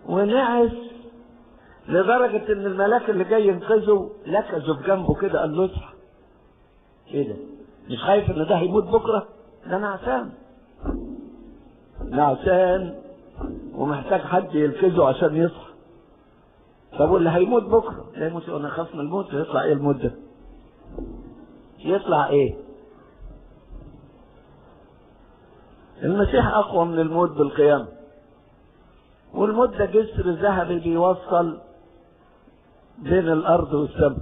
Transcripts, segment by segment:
ونعس لدرجة ان الملاك اللي جاي ينقذه لكزه بجنبه كده قال له اصحى ايه ده مش خايف ان ده هيموت بكرة ده نعسان نعسان ومحتاج حد يلكزه عشان يصحى طب واللي هيموت بكرة لا يموت انا خاف من الموت يطلع ايه الموت ده يطلع ايه المسيح اقوى من الموت بالقيامة والموت ده جسر ذهبي بيوصل بين الارض والسماء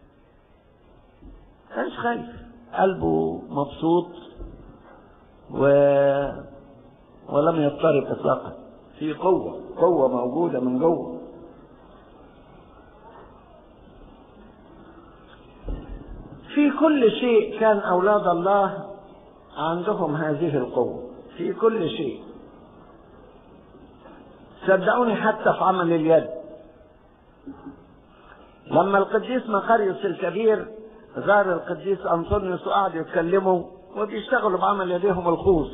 كانش خايف قلبه مبسوط و... ولم يضطرب اطلاقا في قوة قوة موجودة من جوه في كل شيء كان أولاد الله عندهم هذه القوة في كل شيء صدقوني حتى في عمل اليد لما القديس مقاريوس الكبير زار القديس أنطونيوس وقعدوا يتكلموا وبيشتغلوا بعمل يديهم الخوص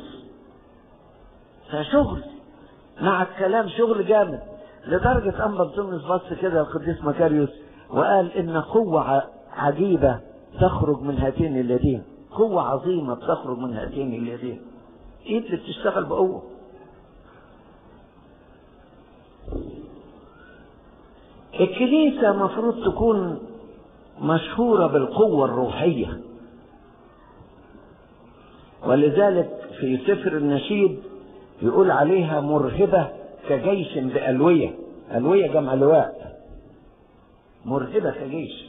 فشغل مع الكلام شغل جامد لدرجة أن أنطونيوس بص كده القديس مكاريوس وقال إن قوة عجيبة تخرج من هاتين اليدين قوة عظيمة بتخرج من هاتين اليدين ايد اللي بتشتغل بقوة الكنيسة مفروض تكون مشهورة بالقوة الروحية ولذلك في سفر النشيد يقول عليها مرهبة كجيش بألوية ألوية جمع لواء مرهبة كجيش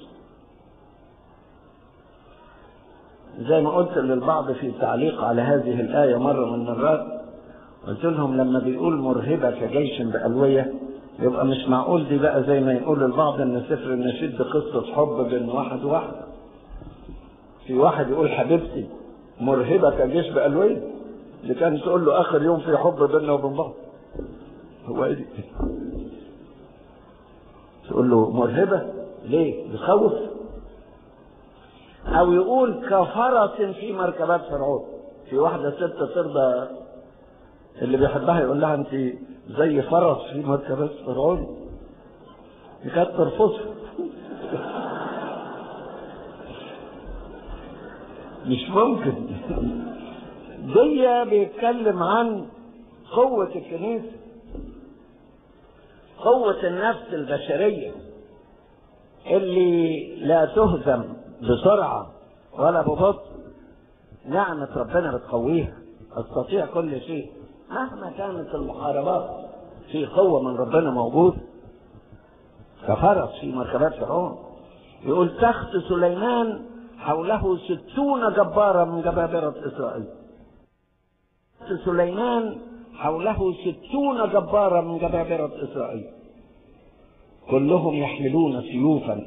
زي ما قلت للبعض في تعليق على هذه الآية مرة من المرات قلت لهم لما بيقول مرهبة كجيش بألوية يبقى مش معقول دي بقى زي ما يقول البعض ان سفر النشيد ده قصة حب بين واحد وواحدة في واحد يقول حبيبتي مرهبة كجيش بألوية اللي كانت تقول له آخر يوم في حب بيننا وبين بعض هو ايه دي؟ تقول له مرهبة ليه؟ بتخوف او يقول كفرس في مركبات فرعون في واحدة ست ترضى اللي بيحبها يقول لها انت زي فرس في مركبات فرعون دي كانت ترفضها مش ممكن دي بيتكلم عن قوة الكنيسة قوة النفس البشرية اللي لا تهزم بسرعة ولا ببطء نعمة ربنا بتقويها تستطيع كل شيء مهما كانت المحاربات في قوة من ربنا موجود كفرس في مركبات فرعون يقول تخت سليمان حوله ستون جبارا من جبابرة إسرائيل تخت سليمان حوله ستون جبارا من جبابرة إسرائيل كلهم يحملون سيوفا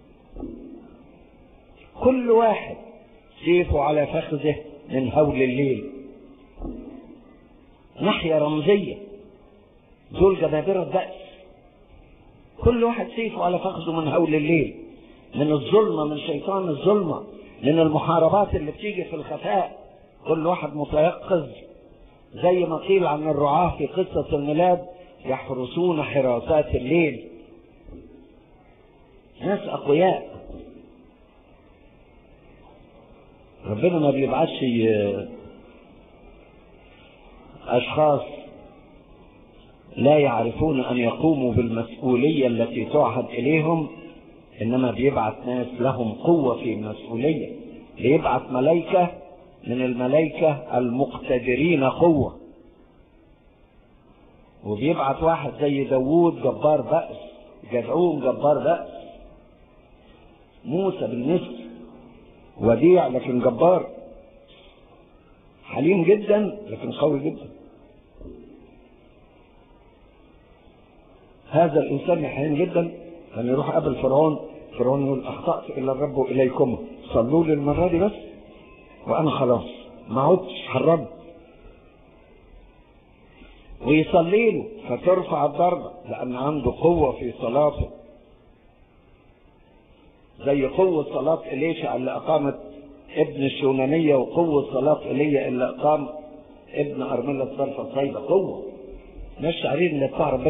كل واحد سيفه على فخذه من هول الليل ناحية رمزية دول جبابرة بأس كل واحد سيفه على فخذه من هول الليل من الظلمة من شيطان الظلمة من المحاربات اللي بتيجي في الخفاء كل واحد متيقظ زي ما قيل عن الرعاة في قصة الميلاد يحرسون حراسات الليل ناس أقوياء ربنا ما بيبعتش أشخاص لا يعرفون أن يقوموا بالمسؤولية التي تعهد إليهم إنما بيبعت ناس لهم قوة في المسؤولية بيبعت ملائكة من الملائكة المقتدرين قوة وبيبعت واحد زي داوود جبار بأس جدعون جبار بأس موسى بالنسبة وديع لكن جبار حليم جدا لكن قوي جدا هذا الانسان حليم جدا كان يروح قبل فرعون فرعون يقول اخطات الى الرب اليكم صلوا لي المره دي بس وانا خلاص ما عدتش حرمت ويصلي له فترفع الضربه لان عنده قوه في صلاته زي قوة صلاة إليشع اللي أقامت ابن الشونانية وقوة صلاة إيليا اللي أقام ابن أرملة صرفة صيدا قوة مش عارفين اللي بتاع ربنا